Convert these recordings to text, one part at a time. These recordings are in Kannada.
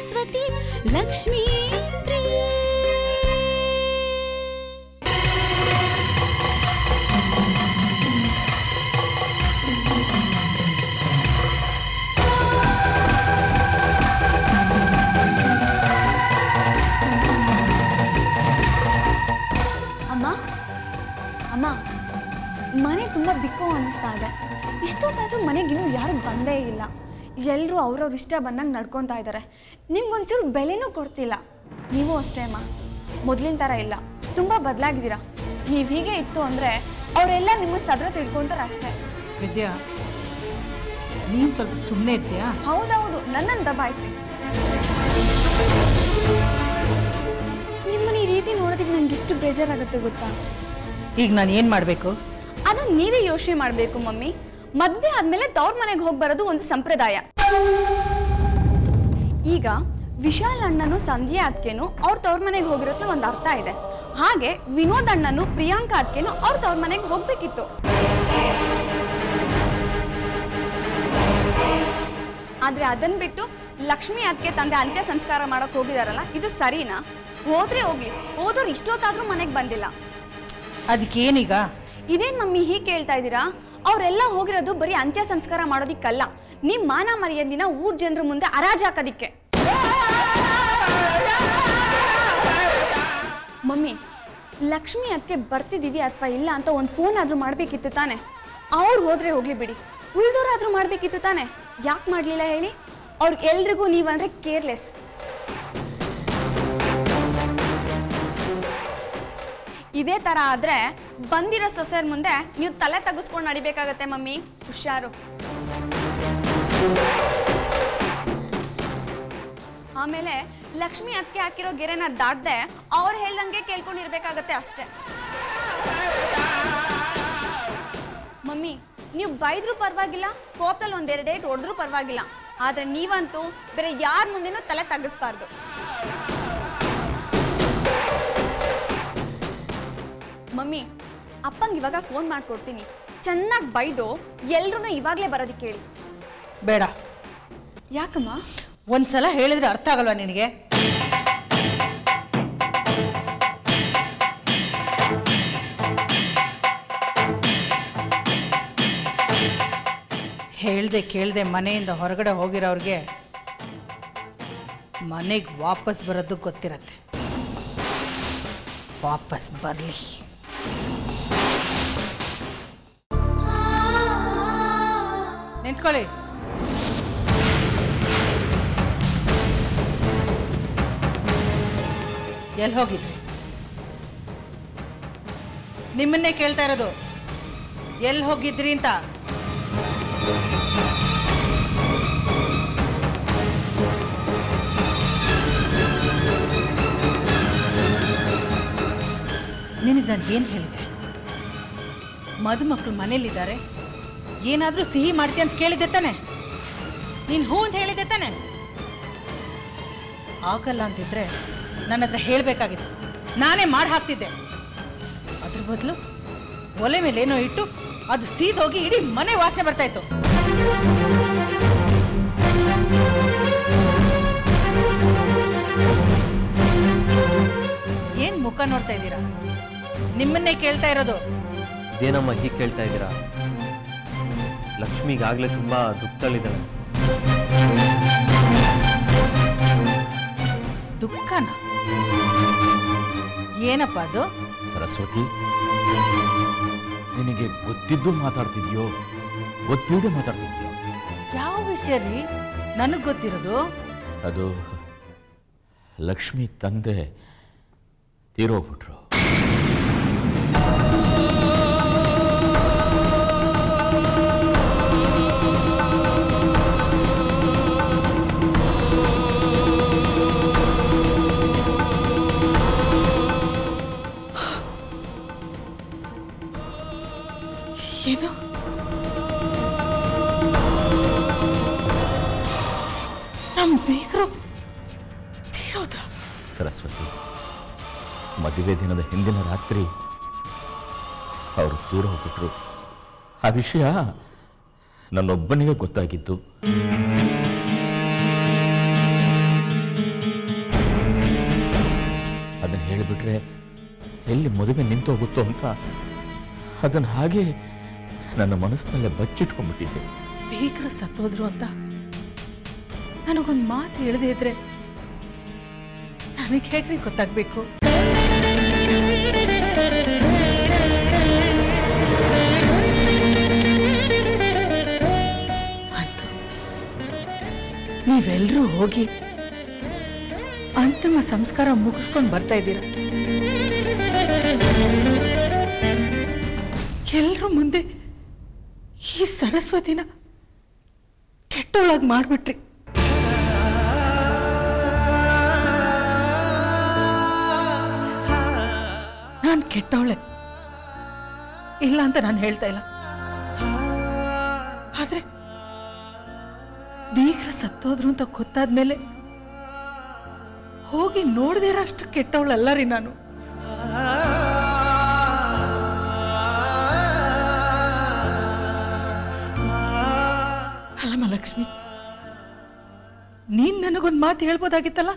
ಸರಸ್ವತಿ ಲಕ್ಷ್ಮೀ ಪ್ರಿಯೆ ಅಮ್ಮ ಅಮ್ಮ ಮನೆ ತುಂಬ ಬಿಕ್ಕೋ ಅನ್ನಿಸ್ತಾ ಇದೆ ಇಷ್ಟೊತ್ತಾದರೂ ಮನೆಗಿನ್ನೂ ಯಾರು ಬಂದೇ ಇಲ್ಲ ಎಲ್ಲರೂ ಅವ್ರವ್ರ ಇಷ್ಟ ಬಂದಂಗೆ ನಡ್ಕೊತಾ ಇದ್ದಾರೆ ನಿಮ್ಗೊಂಚೂರು ಬೆಲೆನೂ ಕೊಡ್ತಿಲ್ಲ ನೀವು ಅಷ್ಟೇ ಅಮ್ಮ ಮೊದಲಿನ ಥರ ಇಲ್ಲ ತುಂಬ ಬದಲಾಗಿದ್ದೀರಾ ನೀವು ಹೀಗೆ ಇತ್ತು ಅಂದರೆ ಅವರೆಲ್ಲ ನಿಮಗೆ ಸದ್ರ ತಿಳ್ಕೊತಾರೆ ಅಷ್ಟೇ ವಿದ್ಯಾ ನೀನು ಸ್ವಲ್ಪ ಸುಮ್ಮನೆ ಇರ್ತೀಯಾ ಹೌದೌದು ನನ್ನನ್ನು ದಬಾಯಿಸಿ ನಿಮ್ಮನ್ನ ಈ ರೀತಿ ನೋಡೋದಕ್ಕೆ ನನಗೆ ಎಷ್ಟು ಬೇಜಾರಾಗುತ್ತೆ ಗೊತ್ತಾ ಈಗ ನಾನು ಏನು ಮಾಡಬೇಕು ಅದನ್ನ ನೀವೇ ಯೋಚನೆ ಮಾಡಬೇಕು ಮಮ್ಮಿ ಮದ್ವೆ ಆದ್ಮೇಲೆ ತವ್ರ ಮನೆಗೆ ಹೋಗಿ ಬರೋದು ಒಂದು ಸಂಪ್ರದಾಯ ಈಗ ವಿಶಾಲ್ ಅಣ್ಣನು ಸಂಧ್ಯಾ ಅದ್ಕೇನು ಅವ್ರ ತವ್ರ ಮನೆಗೆ ಹೋಗಿರೋದ್ರ ಒಂದು ಅರ್ಥ ಇದೆ ಹಾಗೆ ವಿನೋದ್ ಅಣ್ಣನು ಪ್ರಿಯಾಂಕಾ ಅದ್ಕೇನು ಅವ್ರ ತವ್ರ ಮನೆಗೆ ಹೋಗ್ಬೇಕಿತ್ತು ಆದ್ರೆ ಅದನ್ನ ಬಿಟ್ಟು ಲಕ್ಷ್ಮಿ ಅದಕ್ಕೆ ತಂದೆ ಅಂತ್ಯ ಸಂಸ್ಕಾರ ಮಾಡಕ್ ಹೋಗಿದಾರಲ್ಲ ಇದು ಸರಿನಾ ಹೋದ್ರೆ ಹೋಗ್ಲಿ ಹೋದವ್ರು ಇಷ್ಟೊತ್ತಾದ್ರೂ ಮನೆಗೆ ಬಂದಿಲ್ಲ ಅದಕ್ಕೇನೀಗ ಇದೇನ್ ಮಮ್ಮಿ ಹೀಗೆ ಕೇಳ್ತಾ ಇದ್ದೀರಾ ಅವರೆಲ್ಲ ಹೋಗಿರೋದು ಬರೀ ಅಂತ್ಯ ಸಂಸ್ಕಾರ ಮಾಡೋದಿಕ್ಕಲ್ಲ ನಿಮ್ ಮಾನ ಮರ್ಯಾದಿನ ಊರ್ ಜನರ ಮುಂದೆ ಹರಾಜ್ ಹಾಕೋದಿಕ್ಕೆ ಮಮ್ಮಿ ಲಕ್ಷ್ಮಿ ಅದಕ್ಕೆ ಬರ್ತಿದೀವಿ ಅಥವಾ ಇಲ್ಲ ಅಂತ ಒಂದು ಫೋನ್ ಆದ್ರೂ ಮಾಡ್ಬೇಕಿತ್ತು ತಾನೆ ಅವ್ರು ಹೋದ್ರೆ ಹೋಗ್ಲಿ ಬಿಡಿ ಉಳ್ದೋರಾದ್ರೂ ಮಾಡ್ಬೇಕಿತ್ತು ತಾನೆ ಯಾಕೆ ಮಾಡ್ಲಿಲ್ಲ ಹೇಳಿ ಅವ್ರಿಗೆ ಎಲ್ರಿಗೂ ನೀವಂದ್ರೆ ಕೇರ್ಲೆಸ್ ಇದೇ ತರ ಆದ್ರೆ ಬಂದಿರೋ ಸೊಸೆಯರ್ ಮುಂದೆ ನೀವು ತಲೆ ತಗ್ಗಿಸ್ಕೊಂಡು ನಡಿಬೇಕಾಗತ್ತೆ ಮಮ್ಮಿ ಹುಷಾರು ಆಮೇಲೆ ಲಕ್ಷ್ಮಿ ಅದಕ್ಕೆ ಹಾಕಿರೋ ಗೆರೆನ ದಾಟ್ದೆ ಅವ್ರು ಹೇಳ್ದಂಗೆ ಕೇಳ್ಕೊಂಡಿರ್ಬೇಕಾಗತ್ತೆ ಅಷ್ಟೇ ಮಮ್ಮಿ ನೀವು ಬೈದ್ರೂ ಪರವಾಗಿಲ್ಲ ಕೋಪದಲ್ಲಿ ಒಂದೆರಡು ಡೇಟ್ ಹೊಡೆದ್ರೂ ಪರವಾಗಿಲ್ಲ ಆದ್ರೆ ನೀವಂತೂ ಬೇರೆ ಯಾರ ಮುಂದೆನೂ ತಲೆ ತಗ್ಗಿಸ್ಬಾರ್ದು ಮಮ್ಮಿ ಅಪ್ಪಂಗೆ ಇವಾಗ ಫೋನ್ ಮಾಡ್ಕೊಡ್ತೀನಿ ಚೆನ್ನಾಗಿ ಬೈದು ಎಲ್ರೂ ಇವಾಗಲೇ ಬರೋದಕ್ಕೆ ಹೇಳಿ ಬೇಡ ಯಾಕಮ್ಮ ಒಂದ್ಸಲ ಹೇಳಿದ್ರೆ ಅರ್ಥ ಆಗಲ್ವಾ ನಿನಗೆ ಹೇಳ್ದೆ ಕೇಳ್ದೆ ಮನೆಯಿಂದ ಹೊರಗಡೆ ಹೋಗಿರೋರಿಗೆ ಮನೆಗೆ ವಾಪಸ್ ಬರೋದು ಗೊತ್ತಿರತ್ತೆ ವಾಪಸ್ ಬರಲಿ ನಿಂತ್ಕೊಳ್ಳಿ ಎಲ್ಲಿ ಹೋಗಿದ್ರಿ ನಿಮ್ಮನ್ನೇ ಕೇಳ್ತಾ ಇರೋದು ಎಲ್ಲಿ ಹೋಗಿದ್ರಿ ಅಂತ ನಿನಗೆ ನಾನು ಏನು ಹೇಳಿದೆ ಮದುಮಕ್ಕಳು ಮನೇಲಿದ್ದಾರೆ ಏನಾದರೂ ಸಿಹಿ ಮಾಡ್ತೀಯ ಅಂತ ಕೇಳಿದ್ದೆ ತಾನೆ ನೀನು ಹೂ ಅಂತ ಹೇಳಿದ್ದೆ ತಾನೆ ಆಗಲ್ಲ ಅಂತಿದ್ರೆ ನನ್ನ ಹತ್ರ ಹೇಳಬೇಕಾಗಿತ್ತು ನಾನೇ ಮಾಡಿ ಹಾಕ್ತಿದ್ದೆ ಅದ್ರ ಬದಲು ಒಲೆ ಮೇಲೆ ಏನೋ ಇಟ್ಟು ಅದು ಸೀದೋಗಿ ಇಡೀ ಮನೆ ವಾಸನೆ ಬರ್ತಾ ಇತ್ತು ಏನ್ ಮುಖ ನೋಡ್ತಾ ಇದ್ದೀರಾ ನಿಮ್ಮನ್ನೇ ಕೇಳ್ತಾ ಇರೋದು ಇದೇನಮ್ಮ ಹೀಗೆ ಕೇಳ್ತಾ ಇದ್ದೀರಾ ಲಕ್ಷ್ಮಿಗಾಗಲೇ ತುಂಬ ದುಃಖದಲ್ಲಿದ್ದಾಳೆ ದುಃಖನ ಏನಪ್ಪ ಅದು ಸರಸ್ವತಿ ನಿನಗೆ ಗೊತ್ತಿದ್ದು ಮಾತಾಡ್ತಿದ್ಯೋ ಗೊತ್ತಿಲ್ಲದೆ ಮಾತಾಡ್ತಿದ್ಯೋ ಯಾವ ವಿಷಯ ರೀ ನನಗೆ ಗೊತ್ತಿರೋದು ಅದು ಲಕ್ಷ್ಮಿ ತಂದೆ ತೀರೋಗ್ಬಿಟ್ರು ಏನು ನಮ್ಮ ಬೇಕರು ತೀರೋದ್ರ ಸರಸ್ವತಿ ಮದುವೆ ದಿನದ ಹಿಂದಿನ ರಾತ್ರಿ ಅವರು ತೀರ ಹೋಗ್ಬಿಟ್ರು ಆ ವಿಷಯ ನನ್ನೊಬ್ಬನಿಗೆ ಗೊತ್ತಾಗಿತ್ತು ಬಿಟ್ರೆ ಎಲ್ಲಿ ಮದುವೆ ನಿಂತೋಗುತ್ತೋ ಅಂತ ಅದನ್ನು ಹಾಗೆ ನನ್ನ ಮನಸ್ಸಿನಲ್ಲೇ ಬಚ್ಚಿಟ್ಕೊಂಡ್ಬಿಟ್ಟಿದ್ದೆ ಭೀಕರ ಸತ್ತೋದ್ರು ಅಂತ ನನಗೊಂದು ಮಾತು ಹೇಳದೇ ಇದ್ರೆ ನನಗೆ ಹೇಗ್ರಿ ಗೊತ್ತಾಗ್ಬೇಕು ಅಂತೂ ನೀವೆಲ್ಲರೂ ಹೋಗಿ ಅಂತಿಮ ಸಂಸ್ಕಾರ ಮುಗಿಸ್ಕೊಂಡು ಬರ್ತಾ ಇದ್ದೀರಾ ಎಲ್ಲರೂ ಮುಂದೆ ಈ ಸರಸ್ವತಿನ ಕೆಟ್ಟೊಳಗೆ ಮಾಡ್ಬಿಟ್ರಿ ನಾನು ಕೆಟ್ಟವಳೆ ಇಲ್ಲ ಅಂತ ನಾನು ಹೇಳ್ತಾ ಇಲ್ಲ ಆದ್ರೆ ಬೀಗ್ರ ಸತ್ತೋದ್ರು ಅಂತ ಗೊತ್ತಾದ್ಮೇಲೆ ಹೋಗಿ ನೋಡ್ದಿರ ಅಷ್ಟು ಕೆಟ್ಟವಳಲ್ಲ ರೀ ನಾನು ಅಲ್ಲಮ್ಮ ಲಕ್ಷ್ಮಿ ನೀನ್ ನನಗೊಂದು ಮಾತು ಹೇಳ್ಬೋದಾಗಿತ್ತಲ್ಲ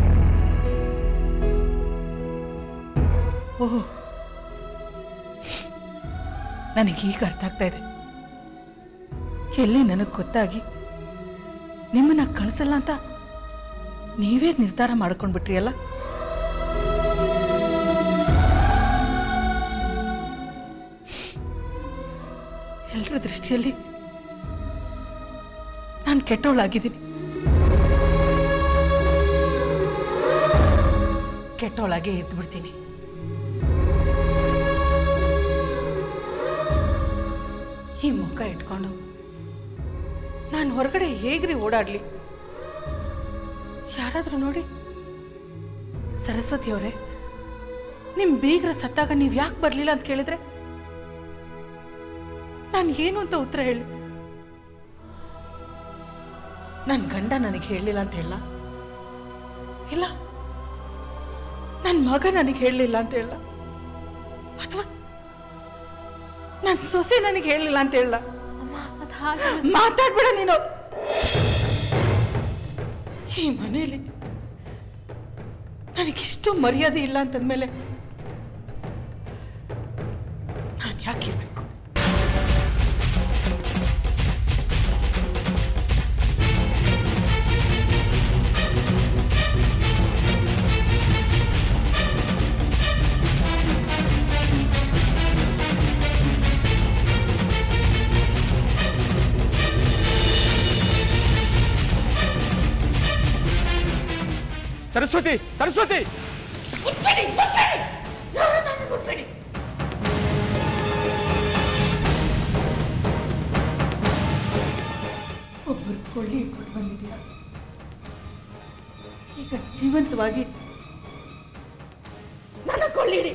ಓಹ್ ನನಗೀಗ ಅರ್ಥ ಆಗ್ತಾ ಇದೆ ಎಲ್ಲಿ ನನಗೆ ಗೊತ್ತಾಗಿ ನಿಮ್ಮನ್ನ ಕಳಿಸಲ್ಲ ಅಂತ ನೀವೇ ನಿರ್ಧಾರ ಮಾಡ್ಕೊಂಡ್ಬಿಟ್ರಿ ಅಲ್ಲ ಎಲ್ಲರ ದೃಷ್ಟಿಯಲ್ಲಿ ನಾನು ಕೆಟ್ಟವಳಾಗಿದ್ದೀನಿ ಕೆಟ್ಟವಳಾಗೆ ಇದ್ದು ಬಿಡ್ತೀನಿ ಈ ಮುಖ ಇಟ್ಕೊಂಡು ನಾನು ಹೊರಗಡೆ ಹೇಗ್ರಿ ಓಡಾಡ್ಲಿ ಯಾರಾದ್ರೂ ನೋಡಿ ಸರಸ್ವತಿ ಅವರೇ ನಿಮ್ ಬೀಗ್ರ ಸತ್ತಾಗ ನೀವ್ ಯಾಕೆ ಬರ್ಲಿಲ್ಲ ಅಂತ ಕೇಳಿದ್ರೆ ನಾನು ಏನು ಅಂತ ಉತ್ತರ ಹೇಳಿ ನನ್ನ ಗಂಡ ನನಗೆ ಹೇಳಲಿಲ್ಲ ಅಂತ ಹೇಳ ಇಲ್ಲ ನನ್ನ ಮಗ ನನಗೆ ಹೇಳಲಿಲ್ಲ ಅಂತ ಹೇಳ ಅಥವಾ ನನ್ನ ಸೊಸೆ ನನಗೆ ಹೇಳಲಿಲ್ಲ ಅಂತ ಹೇಳ ಅಮ್ಮ ಅದು ಹಾಗೆ ಮಾತಾಡ್ಬೇಡ ನೀನು ಈ ಮನೆಯಲ್ಲಿ ನನಗಿಷ್ಟು ಮರ್ಯಾದೆ ಇಲ್ಲ ಅಂತಂದ್ಮೇಲೆ ನಾನು ಯಾಕಿರ್ಬೇಕು ಸರಸ್ವತಿ ಸರಸ್ವತಿ ಒಬ್ಬರು ಕೊಳ್ಳಿ ಕೊಟ್ಟು ಬಂದಿದ್ದೀರ ಈಗ ಜೀವಂತವಾಗಿ ನನ್ನ ಕೊಳ್ಳಿಡಿ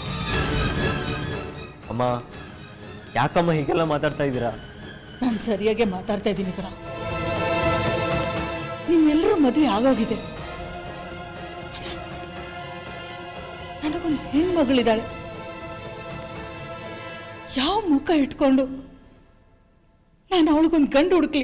ಅಮ್ಮ ಯಾಕಮ್ಮ ಹೀಗೆಲ್ಲ ಮಾತಾಡ್ತಾ ಇದ್ದೀರಾ ನಾನು ಸರಿಯಾಗಿ ಮಾತಾಡ್ತಾ ಇದ್ದೀನಿ ಕಣ ನಿಮ್ಮೆಲ್ಲರೂ ಮದುವೆ ಆಗೋಗಿದೆ ಆದ್ರೆ ನನಗೊಂದು ಹೆಣ್ಮಗಳಿದ್ದಾಳೆ ಯಾವ ಮುಖ ಇಟ್ಕೊಂಡು ನಾನು ಅವಳಿಗೊಂದು ಗಂಡು ಹುಡುಕ್ಲಿ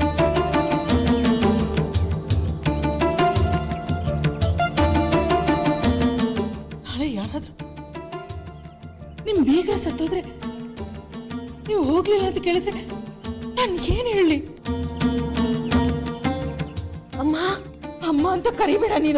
ನಾಳೆ ಯಾರಾದ್ರೂ ನಿಮ್ ಬೀಗ್ರ ಸತ್ತೋದ್ರೆ ನೀವು ಹೋಗ್ಲಿಲ್ಲ ಅಂತ ಕೇಳಿದ್ರೆ ನಾನು ಏನು ಹೇಳಿ ಅಮ್ಮ ಅಮ್ಮ ಅಂತ ಕರಿಬೇಡ ನೀನು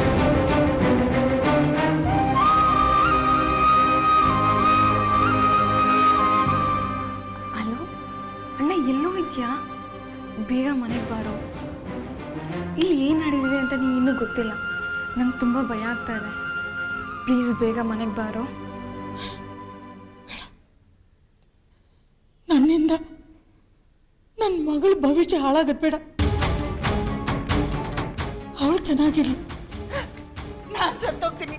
ಹಲೋ ಅಣ್ಣ ಎಲ್ಲೋ ಇದೆಯಾ ಬೇಗ ಮನೆಗೆ ಬಾರೋ ಇಲ್ಲಿ ಏನು ನಡೆದಿದೆ ಅಂತ ನೀವು ಇನ್ನೂ ಗೊತ್ತಿಲ್ಲ ನಂಗೆ ತುಂಬ ಭಯ ಆಗ್ತಾ ಇದೆ ಪ್ಲೀಸ್ ಬೇಗ ಮನೆಗೆ ಬಾರೋ ನನ್ನಿಂದ ನನ್ನ ಮಗಳ ಭವಿಷ್ಯ ಹಾಳಾಗದ್ ಬೇಡ ಅವಳು ಚೆನ್ನಾಗಿರ್ಲಿ ನಾನು ಸತ್ತೋಗ್ತೀನಿ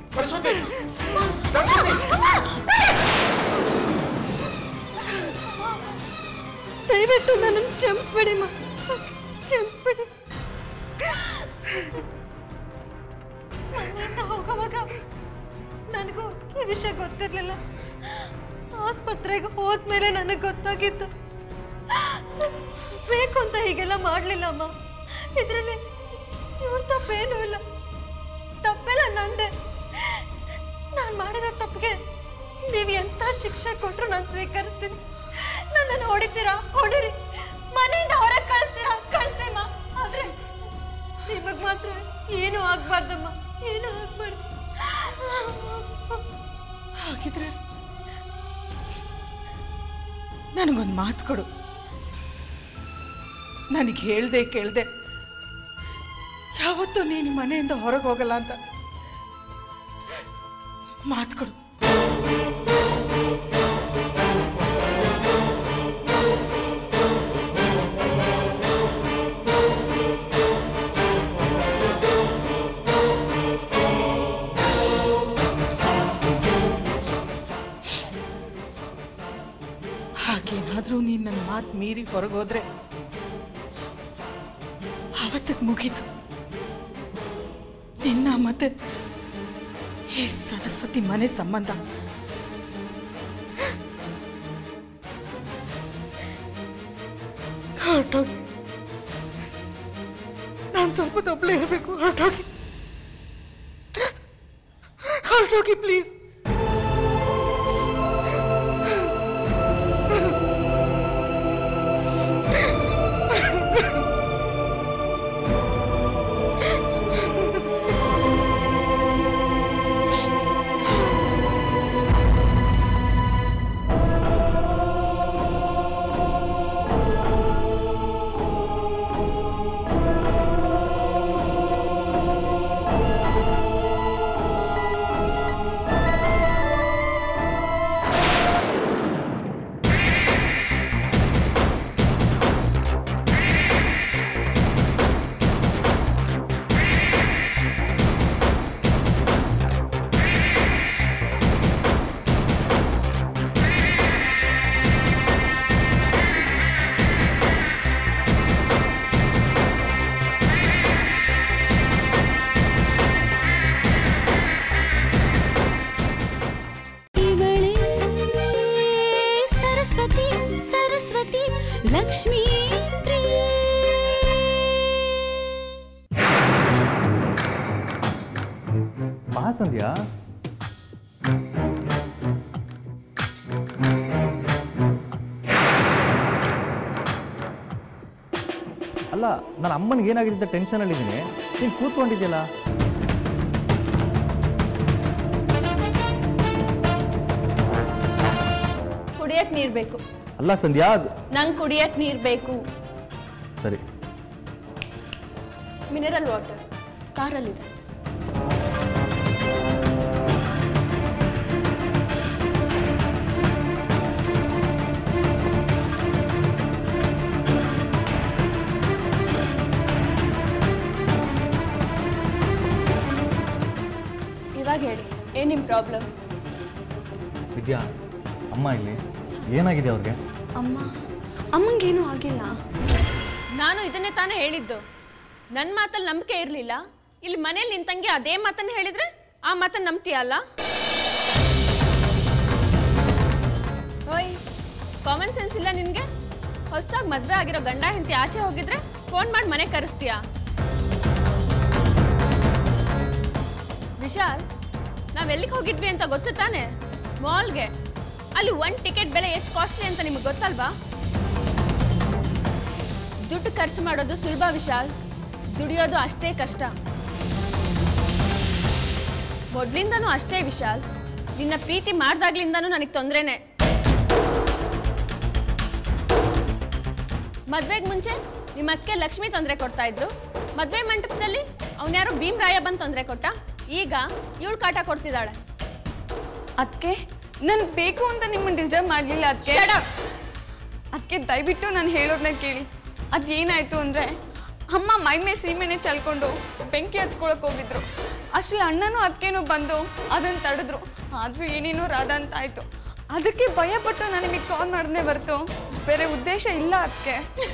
ದಯವಿಟ್ಟು ನನ್ನನ್ನು ಕ್ಷಮಿಸ್ಬೇಡಿ ಮಾ ಕ್ಷಮಿಸ್ಬೇಡಿ ಮನೆಯಿಂದ ಹೋಗೋವಾಗ ನನಗೂ ಈ ವಿಷಯ ಗೊತ್ತಿರಲಿಲ್ಲ ಆಸ್ಪತ್ರೆಗೆ ಹೋದ್ಮೇಲೆ ನನಗೆ ಗೊತ್ತಾಗಿತ್ತು ಬೇಕು ಅಂತ ಹೀಗೆಲ್ಲ ಮಾಡಲಿಲ್ಲ ಅಮ್ಮ ಇದರಲ್ಲಿ ಇವ್ರ ತಪ್ಪೇನೂ ಇಲ್ಲ ತಪ್ಪೆಲ್ಲ ನಂದೆ ನಾನು ಮಾಡಿರೋ ತಪ್ಪಿಗೆ ನೀವು ಎಂಥ ಶಿಕ್ಷೆ ಕೊಟ್ಟರು ನಾನು ಸ್ವೀಕರಿಸ್ತೀನಿ ನನ್ನನ್ನು ಹೊಡಿತೀರಾ ಹೊಡಿರಿ ಮನೆಯಿಂದ ಹೊರಗೆ ಕಳಿಸ್ತೀರಾ ಕಳಿಸಿಮ್ಮ ಆದ್ರೆ ನಿಮಗೆ ಮಾತ್ರ ಏನೂ ಆಗ್ಬಾರ್ದಮ್ಮ ಏನೂ ಆಗ್ಬಾರ್ದು ಹಾಗಿದ್ರೆ ನನಗೊಂದು ಮಾತು ಕೊಡು ನನಗೆ ಹೇಳ್ದೆ ಕೇಳ್ದೆ ಯಾವತ್ತೂ ನೀನು ಮನೆಯಿಂದ ಹೊರಗೆ ಹೋಗಲ್ಲ ಅಂತ ಮಾತು ಕೊಡು ಹಾಗೇನಾದ್ರೂ ನೀನು ನನ್ನ ಮಾತು ಮೀರಿ ಹೊರಗೋದ್ರೆ ಆವತ್ತಿಗೆ ಮುಗೀತು ನಿನ್ನ ಮತ್ತೆ ಈ ಸರಸ್ವತಿ ಮನೆ ಸಂಬಂಧ ಹೊರಟೋಗಿ ನಾನು ಸ್ವಲ್ಪ ತಪ್ಪಲೆ ಇರಬೇಕು ಹೊರಟೋಗಿ ಹೊರಟೋಗಿ ಪ್ಲೀಸ್ ಇವಳೇ ಸರಸ್ವತಿ ಸರಸ್ವತಿ ಲಕ್ಷ್ಮೀ ಪ್ರಿಯೆ ಬಾ ಸಂಧ್ಯಾ ಅಲ್ಲ ನನ್ನ ಅಮ್ಮನಿಗೆ ಏನಾಗಿದೆ ಟೆನ್ಷನಲ್ಲಿದ್ದೀನಿ ನೀನು ಕೂತ್ಕೊಂಡಿದ್ಯಲ್ಲ ಕುಡಿಯಕ್ ನೀರ್ ಬೇಕು ಅಲ್ಲ ಸಂಧ್ಯಾ ಅದು ನಂಗೆ ಕುಡಿಯಕ್ ನೀರ್ ಬೇಕು ಸರಿ ಮಿನರಲ್ ವಾಟರ್ ಕಾರಲ್ಲಿದೆ ಇವಾಗ ಹೇಳಿ ಏನ್ ನಿಮ್ ಪ್ರಾಬ್ಲಮ್ ವಿದ್ಯಾ ಅಮ್ಮ ಇಲ್ಲಿ ಏನಾಗಿದೆ ಅವ್ರಿಗೆ ಅಮ್ಮ ಅಮ್ಮಂಗೇನು ಆಗಿಲ್ಲ ನಾನು ಇದನ್ನೇ ತಾನೇ ಹೇಳಿದ್ದು ನನ್ನ ಮಾತಲ್ಲಿ ನಂಬಿಕೆ ಇರಲಿಲ್ಲ ಇಲ್ಲಿ ಮನೇಲಿ ನಿನ್ ತಂಗಿ ಅದೇ ಮಾತನ್ನ ಹೇಳಿದ್ರೆ ಆ ಮಾತನ್ನ ನಂಬ್ತೀಯಲ್ಲ ಓಯ್ ಕಾಮನ್ ಸೆನ್ಸ್ ಇಲ್ಲ ನಿನಗೆ ಹೊಸದಾಗಿ ಮದುವೆ ಆಗಿರೋ ಗಂಡ ಹೆಂಡತಿ ಆಚೆ ಹೋಗಿದ್ರೆ ಫೋನ್ ಮಾಡಿ ಮನೆ ಕರೆಸ್ತೀಯಾ ವಿಶಾಲ್ ನಾವೆಲ್ಲಿಗೆ ಹೋಗಿದ್ವಿ ಅಂತ ಗೊತ್ತು ತಾನೆ ಮಾಲ್ಗೆ ಅಲ್ಲಿ ಒಂದು ಟಿಕೆಟ್ ಬೆಲೆ ಎಷ್ಟು ಕಾಸ್ಟ್ಲಿ ಅಂತ ನಿಮಗೆ ಗೊತ್ತಲ್ವಾ ದುಡ್ಡು ಖರ್ಚು ಮಾಡೋದು ಸುಲಭ ವಿಶಾಲ್ ದುಡಿಯೋದು ಅಷ್ಟೇ ಕಷ್ಟ ಮೊದ್ಲಿಂದನೂ ಅಷ್ಟೇ ವಿಶಾಲ್ ನಿನ್ನ ಪ್ರೀತಿ ಮಾಡ್ದಾಗ್ಲಿಂದನೂ ನನಗೆ ತೊಂದ್ರೆನೆ ಮದ್ವೆಗೆ ಮುಂಚೆ ನಿಮ್ಮ ಅಕ್ಕೆ ಲಕ್ಷ್ಮಿ ತೊಂದರೆ ಕೊಡ್ತಾ ಇದ್ರು ಮದ್ವೆ ಮಂಟಪದಲ್ಲಿ ಅವನ್ಯಾರೋ ಭೀಮ್ರಾಯ ಬಂದು ತೊಂದರೆ ಕೊಟ್ಟ ಈಗ ಇವಳು ಕಾಟ ಕೊಡ್ತಿದ್ದಾಳೆ ಅದಕ್ಕೆ ನನ್ ಬೇಕು ಅಂತ ನಿಮ್ಮನ್ನ ಡಿಸ್ಟರ್ಬ್ ಮಾಡಲಿಲ್ಲ ಅದಕ್ಕೆ ಅದಕ್ಕೆ ದಯವಿಟ್ಟು ನಾನು ಹೇಳೋದನ್ನ ಕೇಳಿ ಅದೇನಾಯ್ತು ಅಂದರೆ ಅಮ್ಮ ಮೈ ಮೇ ಸೀಮೆನೆ ಚಲ್ಕೊಂಡು ಬೆಂಕಿ ಹಚ್ಕೊಳಕ್ ಹೋಗಿದ್ರು ಅಷ್ಟೇ ಅಣ್ಣನೂ ಅದಕ್ಕೇನು ಬಂದು ಅದನ್ನು ತಡೆದ್ರು ಆದರೂ ಏನೇನೋ ರಾಧ ಅಂತ ಆಯಿತು ಅದಕ್ಕೆ ಭಯಪಟ್ಟು ನಾನು ನಿಮಗೆ ಕಾಲ್ ಮಾಡಿದ್ನೇ ಬರ್ತು ಬೇರೆ ಉದ್ದೇಶ ಇಲ್ಲ ಅದಕ್ಕೆ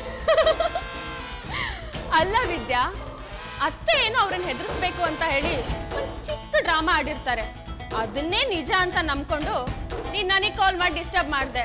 ಅಲ್ಲ ವಿದ್ಯಾ ಅತ್ತೆ ಏನೋ ಅವ್ರನ್ನ ಹೆದರ್ಸ್ಬೇಕು ಅಂತ ಹೇಳಿ ಒಂದ್ ಚಿಕ್ಕ ಡ್ರಾಮಾ ಆಡಿರ್ತಾರೆ ಅದನ್ನೇ ನಿಜ ಅಂತ ನಂಬ್ಕೊಂಡು ನೀನ್ ನನಗೆ ಕಾಲ್ ಮಾಡಿ ಡಿಸ್ಟರ್ಬ್ ಮಾಡಿದೆ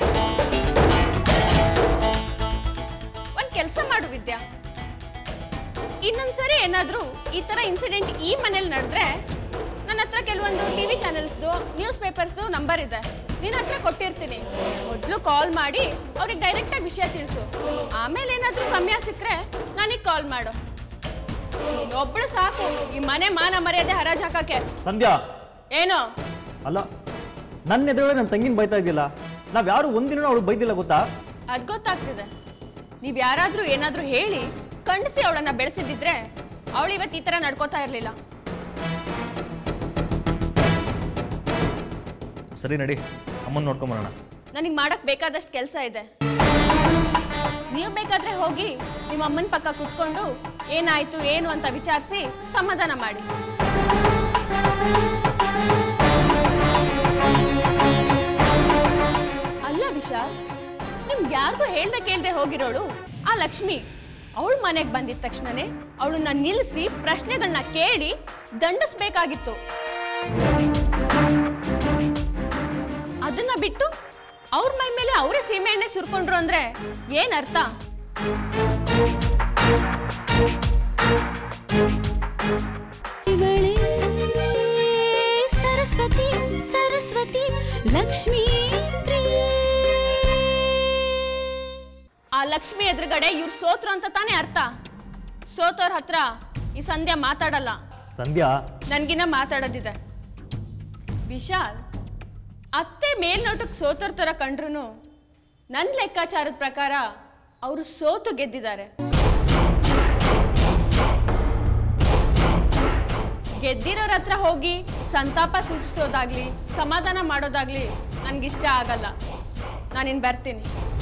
ಒಂದ್ ಕೆಲಸ ಮಾಡು ವಿದ್ಯಾ ಇನ್ನೊಂದ್ಸರಿ ಏನಾದ್ರೂ ಈ ತರ ಇನ್ಸಿಡೆಂಟ್ ಈ ಮನೇಲಿ ನಡೆದ್ರೆ ನನ್ನ ನನ್ನ ಹತ್ರ ಕೆಲವೊಂದು ಟಿ ವಿ ಚಾನೆಲ್ಸ್ದು ನ್ಯೂಸ್ ಪೇಪರ್ಸ್ದು ನಂಬರ್ ಇದೆ ನಿನ್ನ ಹತ್ರ ಕೊಟ್ಟಿರ್ತೀನಿ ಮೊದಲು ಕಾಲ್ ಮಾಡಿ ಅವ್ರಿಗೆ ಡೈರೆಕ್ಟಾಗಿ ವಿಷಯ ತಿಳಿಸು ಆಮೇಲೆ ಏನಾದರೂ ಸಮಯ ಸಿಕ್ಕರೆ ನನಗೆ ಕಾಲ್ ಮಾಡು ಒಬ್ಳು ಸಾಕು ಈ ಮನೆ ಮಾನ ಮರ್ಯಾದೆ ಹರಾಜ್ ಹಾಕಕ್ಕೆ ಸಂಧ್ಯಾ ಏನು ಅಲ್ಲ ನನ್ನ ಎದುರುಗಡೆ ನನ್ನ ತಂಗಿನ ಬೈತಾ ಇದ್ದಿಲ್ಲ ನಾವ್ ಯಾರು ಒಂದಿನ ಅವಳು ಬೈದಿಲ್ಲ ಗೊತ್ತಾ ಅದ್ ಗೊತ್ತಾಗ್ತಿದೆ ನೀವ್ ಯಾರಾದ್ರೂ ಏನಾದ್ರೂ ಹೇಳಿ ಖಂಡಿಸಿ ಅವಳನ್ನ ಬೆಳೆಸಿದಿದ್ರೆ ಅವಳು ಇವತ್ತು ಈ ತರ ನಡ್ಕೋತಾ ಇರ್ಲಿಲ್ಲ ಸರಿ ನಡಿ ಅಮ್ಮನ ನೋಡ್ಕೊಂಬರೋಣ ನನಗೆ ಮಾಡಕ್ ಬೇಕಾದಷ್ಟು ಕೆಲಸ ಇದೆ ನೀವು ಬೇಕಾದ್ರೆ ಹೋಗಿ ನಿಮ್ಮ ಅಮ್ಮನ ಪಕ್ಕ ಕುತ್ಕೊಂಡು ಏನಾಯ್ತು ಏನು ಅಂತ ವಿಚಾರಿಸಿ ಸಮಾಧಾನ ಮಾಡಿ ಅಲ್ಲ ವಿಶಾಲ್ ನಿಮ್ಗೆ ಯಾರಿಗೂ ಹೇಳ್ದೆ ಕೇಳ್ದೆ ಹೋಗಿರೋಳು ಆ ಲಕ್ಷ್ಮಿ ಅವಳ ಮನೆಗೆ ಬಂದಿದ ತಕ್ಷಣನೇ ಅವಳನ್ನ ನಿಲ್ಲಿಸಿ ಪ್ರಶ್ನೆಗಳನ್ನ ಕೇಳಿ ದಂಡಿಸ್ಬೇಕಾಗಿತ್ತು ಅದನ್ನ ಬಿಟ್ಟು ಅವ್ರ ಮೈ ಮೇಲೆ ಅವರೇ ಸೀಮೆ ಎಣ್ಣೆ ಸುರ್ಕೊಂಡ್ರು ಅಂದ್ರೆ ಏನ್ ಅರ್ಥ ಇವಳೇ ಸರಸ್ವತಿ ಸರಸ್ವತಿ ಲಕ್ಷ್ಮೀ ಪ್ರಿಯೆ ಆ ಲಕ್ಷ್ಮಿ ಎದುರುಗಡೆ ಇವ್ರು ಸೋತ್ರು ಅಂತ ತಾನೇ ಅರ್ಥ ಸೋತವ್ರ ಹತ್ರ ಈ ಸಂಧ್ಯಾ ಮಾತಾಡಲ್ಲ ಸಂಧ್ಯಾ ನನ್ಗಿನ್ನ ಮಾತಾಡೋದಿದೆ ವಿಶಾಲ್ ಅತ್ತೆ ಮೇಲ್ನೋಟಕ್ಕೆ ಸೋತೋರ್ ಥರ ಕಂಡ್ರು ನನ್ನ ಲೆಕ್ಕಾಚಾರದ ಪ್ರಕಾರ ಅವರು ಸೋತು ಗೆದ್ದಿದ್ದಾರೆ ಗೆದ್ದಿರೋರ ಹತ್ರ ಹೋಗಿ ಸಂತಾಪ ಸೂಚಿಸೋದಾಗ್ಲಿ ಸಮಾಧಾನ ಮಾಡೋದಾಗ್ಲಿ ನನಗಿಷ್ಟ ಆಗಲ್ಲ ನಾನಿನ್ ಬರ್ತೀನಿ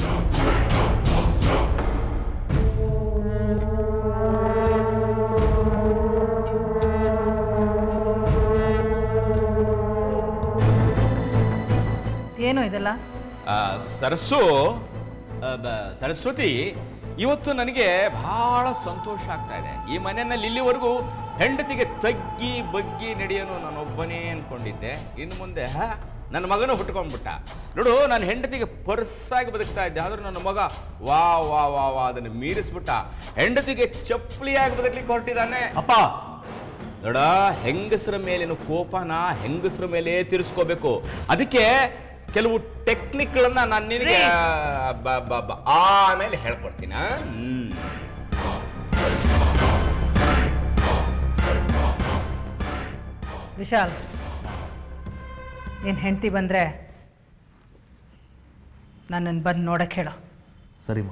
ಏನು ಇದೆಲ್ಲ ಆ, ಸರಸ್ಸು ಆ, ಬ- ಸರಸ್ವತಿ ಇವತ್ತು ನನಗೆ ಬಹಳ ಸಂತೋಷ ಆಗ್ತಾ ಇದೆ ಈ ಮನೆಯಲ್ಲಿ ಇಲ್ಲಿವರೆಗೂ ಹೆಂಡತಿಗೆ ತಗ್ಗಿ ಬಗ್ಗಿ ನಡೆಯೋನು ನಾನೊಬ್ಬನೇ ಅನ್ಕೊಂಡಿದ್ದೆ ಇನ್ನು ಮುಂದೆ ಹ, ನನ್ನ ಮಗನೂ ಹುಟ್ಕೊಂಡ್ಬಿಟ್ಟ ನೋಡು ನಾನು ಹೆಂಡತಿಗೆ ಪರ್ಸಾಗಿ ಬದುಕ್ತಾ ಇದ್ದೆ ಆದ್ರೆ ನನ್ನ ಮಗ ವಾ ವಾ ವಾ ವಾ ಅದನ್ನು ಮೀರಿಸ್ಬಿಟ್ಟ ಹೆಂಡತಿಗೆ ಚಪ್ಪಲಿಯಾಗಿ ಬದುಕಲಿಕ್ಕೆ ಹೊರಟಿದ್ದಾನೆ ಅಪ್ಪ ನೋಡ ಹೆಂಗಸರ ಮೇಲಿನ ಕೋಪನ ಹೆಂಗಸರ ಮೇಲೆ ತೀರಿಸ್ಕೋಬೇಕು ಅದಕ್ಕೆ ಕೆಲವು ಟೆಕ್ನಿಕ್ಗಳನ್ನ ನಾನು ನಿನಗೆ ಬ- ಬ- ಬ- ಆಮೇಲೆ ಹೇಳ್ಕೊಡ್ತೀನಿ ಆ? ಹ್ಮ್ ವಿಶಾಲ್ ನಿನ್ನ ಹೆಂಡತಿ ಬಂದರೆ ನನ್ನನ್ನು ಬಂದು ನೋಡಕ್ಕೆ ಹೇಳು ಸರಿಮ್ಮ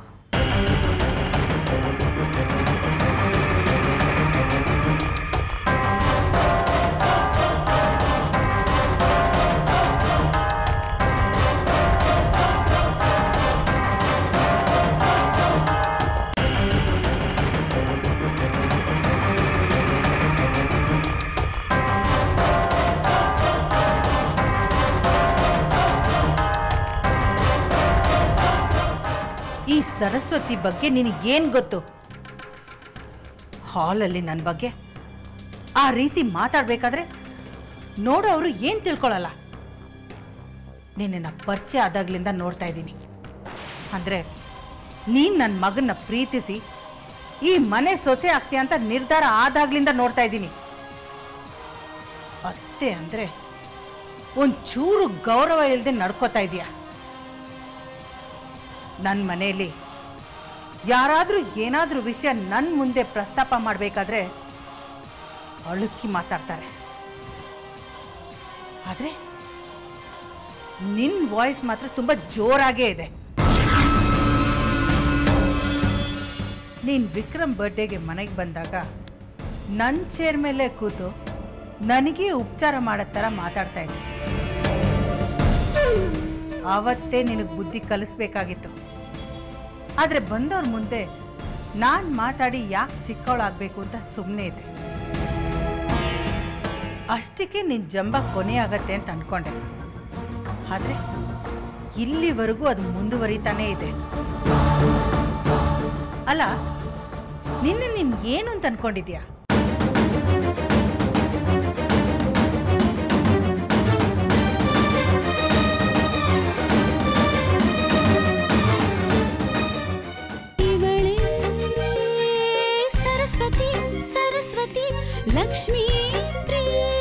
ಈ ಸರಸ್ವತಿ ಬಗ್ಗೆ ನಿನಗೇನು ಗೊತ್ತು ಹಾಲಲ್ಲಿ ನನ್ನ ಬಗ್ಗೆ ಆ ರೀತಿ ಮಾತಾಡಬೇಕಾದ್ರೆ ನೋಡೋರು ಏನು ತಿಳ್ಕೊಳ್ಳಲ್ಲ ನಿನ್ನ ಪರಿಚಯ ಆದಾಗ್ಲಿಂದ ನೋಡ್ತಾ ಇದ್ದೀನಿ ಅಂದರೆ ನೀನು ನನ್ನ ಮಗನ್ನ ಪ್ರೀತಿಸಿ ಈ ಮನೆ ಸೊಸೆ ಆಗ್ತೀಯ ಅಂತ ನಿರ್ಧಾರ ಆದಾಗ್ಲಿಂದ ನೋಡ್ತಾ ಇದ್ದೀನಿ ಅತ್ತೆ ಅಂದರೆ ಒಂಚೂರು ಗೌರವ ಇಲ್ಲದೆ ನಡ್ಕೋತಾ ಇದೀಯ ನನ್ನ ಮನೆಯಲ್ಲಿ ಯಾರಾದರೂ ಏನಾದರೂ ವಿಷಯ ನನ್ನ ಮುಂದೆ ಪ್ರಸ್ತಾಪ ಮಾಡಬೇಕಾದ್ರೆ ಅಳುಕಿ ಮಾತಾಡ್ತಾರೆ ಆದರೆ ನಿನ್ನ ವಾಯ್ಸ್ ಮಾತ್ರ ತುಂಬ ಜೋರಾಗೇ ಇದೆ ನೀನು ವಿಕ್ರಮ್ ಬರ್ಡೇಗೆ ಮನೆಗೆ ಬಂದಾಗ ನನ್ನ ಚೇರ್ ಮೇಲೆ ಕೂತು ನನಗೆ ಉಪಚಾರ ಮಾಡೋ ಥರ ಮಾತಾಡ್ತಾ ಇದ್ದೆ ಆವತ್ತೇ ನಿನಗೆ ಬುದ್ಧಿ ಕಲಿಸ್ಬೇಕಾಗಿತ್ತು ಆದರೆ ಬಂದವ್ರ ಮುಂದೆ ನಾನು ಮಾತಾಡಿ ಯಾಕೆ ಚಿಕ್ಕವಳಾಗಬೇಕು ಅಂತ ಸುಮ್ಮನೆ ಇದೆ ಅಷ್ಟಕ್ಕೆ ನಿನ್ನ ಜಂಬ ಕೊನೆಯಾಗತ್ತೆ ಅಂತ ಅನ್ಕೊಂಡೆ ಆದರೆ ಇಲ್ಲಿವರೆಗೂ ಅದು ಮುಂದುವರಿತಾನೇ ಇದೆ ಅಲ್ಲ ನಿನ್ನೆ ನೀನು ಏನು ಅಂತ ಅನ್ಕೊಂಡಿದ್ಯಾ ಇವಳೇ ಸರಸ್ವತಿ ಸರಸ್ವತಿ ಲಕ್ಷ್ಮೀ ಪ್ರಿಯೆ